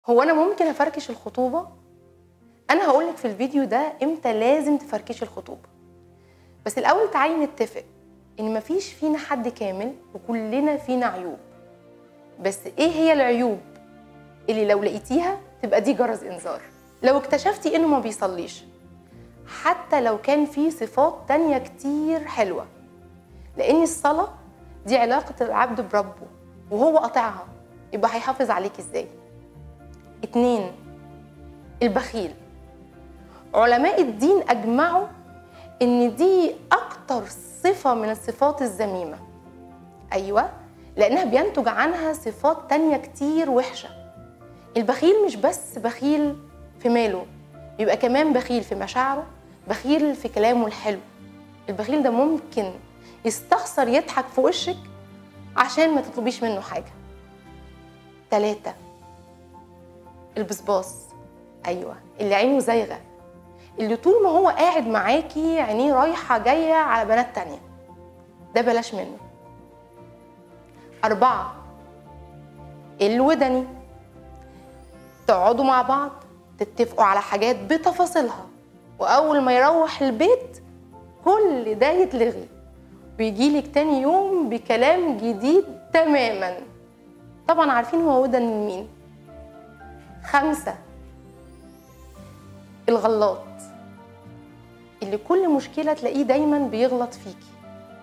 هو انا ممكن افركش الخطوبه انا هقولك في الفيديو ده امتى لازم تفركشي الخطوبه بس الاول تعالي نتفق ان مفيش فينا حد كامل وكلنا فينا عيوب بس ايه هي العيوب اللي لو لقيتيها تبقى دي جرس انذار لو اكتشفتي انه ما بيصليش حتى لو كان في صفات تانية كتير حلوة لأن الصلاة دي علاقة العبد بربه وهو قاطعها يبقى هيحافظ عليك ازاي اتنين البخيل علماء الدين أجمعوا إن دي أكتر صفة من الصفات الذميمة أيوة لأنها بينتج عنها صفات تانية كتير وحشة البخيل مش بس بخيل في ماله بيبقى كمان بخيل في مشاعره بخيل في كلامه الحلو البخيل ده ممكن يستخسر يضحك في وشك عشان ما تطلبيش منه حاجة تلاتة البصباص أيوة اللي عينه زايغة اللي طول ما هو قاعد معاكي عينيه رايحة جاية على بنات تانية ده بلاش منه أربعة الودني تقعدوا مع بعض تتفقوا على حاجات بتفاصيلها وأول ما يروح البيت كل ده يتلغي ويجيلك تاني يوم بكلام جديد تماما طبعا عارفين هو ودن مين خمسة الغلاط اللي كل مشكلة تلاقيه دايما بيغلط فيكي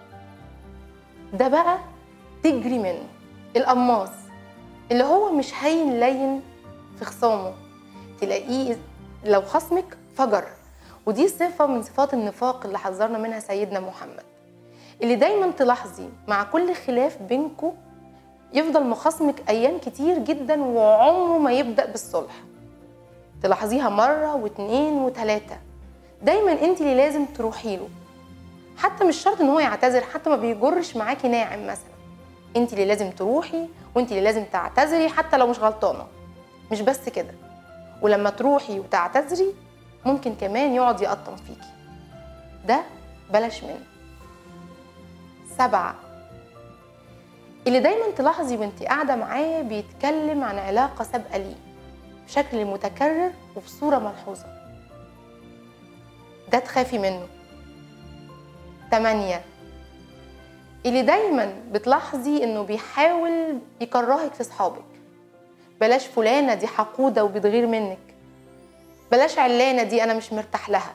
ده بقى تجري منه القماص اللي هو مش هين لين في خصامه تلاقيه لو خصمك فجر ودي صفة من صفات النفاق اللي حذرنا منها سيدنا محمد اللي دايما تلاحظي مع كل خلاف بينكم يفضل مخاصمك أيام كتير جدا وعمره ما يبدأ بالصلح تلاحظيها مرة واتنين وتلاتة دايما انت اللي لازم تروحي له حتى مش شرط ان هو يعتذر حتى ما بيجرش معاكي ناعم مثلا انت اللي لازم تروحي وانت اللي لازم تعتذري حتى لو مش غلطانه مش بس كده ولما تروحي وتعتذري ممكن كمان يقعد يقطم فيكي ده بلاش منه سبعة اللي دايما تلاحظي وانت قاعدة معاه بيتكلم عن علاقة سابقة ليه بشكل متكرر وبصورة ملحوظة ده تخافي منه تمانية اللي دايما بتلاحظي انه بيحاول يكرهك في صحابك بلاش فلانة دي حقودة وبتغير منك بلاش علانة دي أنا مش مرتاح لها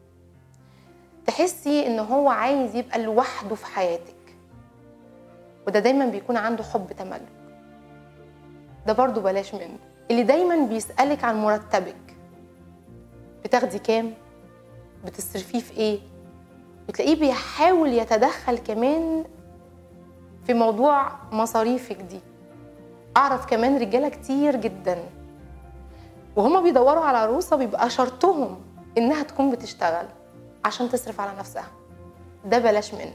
تحسي إن هو عايز يبقى لوحده في حياتك وده دايما بيكون عنده حب تملك ده برضو بلاش منه اللي دايما بيسألك عن مرتبك بتاخدي كام بتصرفيه في ايه وتلاقيه بيحاول يتدخل كمان في موضوع مصاريفك دي اعرف كمان رجاله كتير جدا وهما بيدوروا على عروسه بيبقى شرطهم انها تكون بتشتغل عشان تصرف على نفسها ده بلاش منه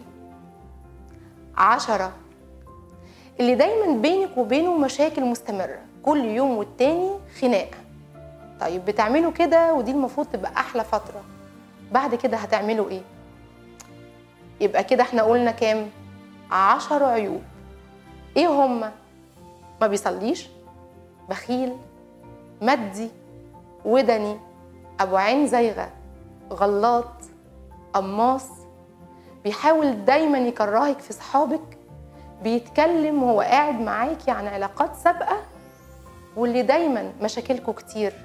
عشرة اللي دايما بينك وبينه مشاكل مستمرة كل يوم والتاني خناقة طيب بتعملوا كده ودي المفروض تبقى أحلى فترة بعد كده هتعملوا إيه؟ يبقى كده احنا قلنا كام؟ عشر عيوب إيه هما؟ ما بيصليش بخيل مادي ودني أبو عين زايغة غلاط قماص بيحاول دايما يكرهك في صحابك بيتكلم وهو قاعد معاكي عن علاقات سابقة واللي دايما مشاكلكم كتير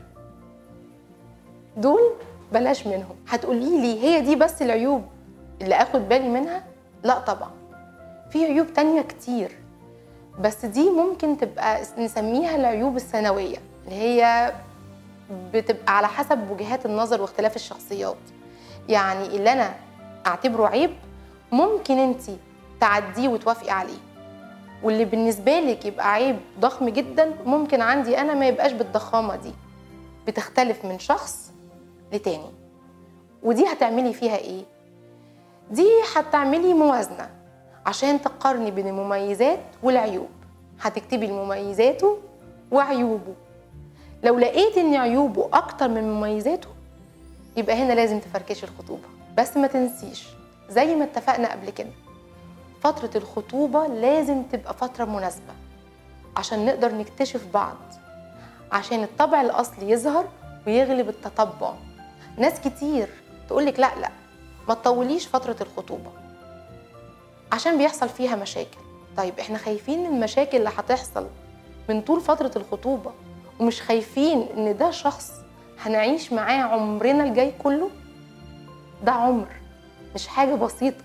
دول بلاش منهم هتقولي لي هي دي بس العيوب اللي اخد بالي منها لا طبعا في عيوب تانية كتير بس دي ممكن تبقى نسميها العيوب الثانوية اللي هي بتبقى على حسب وجهات النظر واختلاف الشخصيات يعني اللي انا اعتبره عيب ممكن انت تعديه وتوافقي عليه واللي بالنسبه لك يبقى عيب ضخم جدا ممكن عندي انا ما يبقاش بالضخامه دي بتختلف من شخص لتاني ودي هتعملي فيها ايه دي هتعملي موازنه عشان تقارني بين المميزات والعيوب هتكتبي المميزاته وعيوبه لو لقيت ان عيوبه اكتر من مميزاته يبقى هنا لازم تفركشي الخطوبه بس ما تنسيش زي ما اتفقنا قبل كده فترة الخطوبة لازم تبقى فترة مناسبة عشان نقدر نكتشف بعض عشان الطبع الاصلي يظهر ويغلب التطبع ناس كتير تقولك لا لا ما تطوليش فتره الخطوبه عشان بيحصل فيها مشاكل طيب احنا خايفين من المشاكل اللي هتحصل من طول فتره الخطوبه ومش خايفين ان ده شخص هنعيش معاه عمرنا الجاي كله ده عمر مش حاجه بسيطه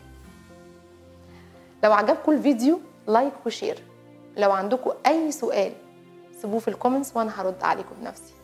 لو عجبكم الفيديو لايك وشير لو عندكم اي سؤال سيبوه في الكومنتس وانا هرد عليكم بنفسي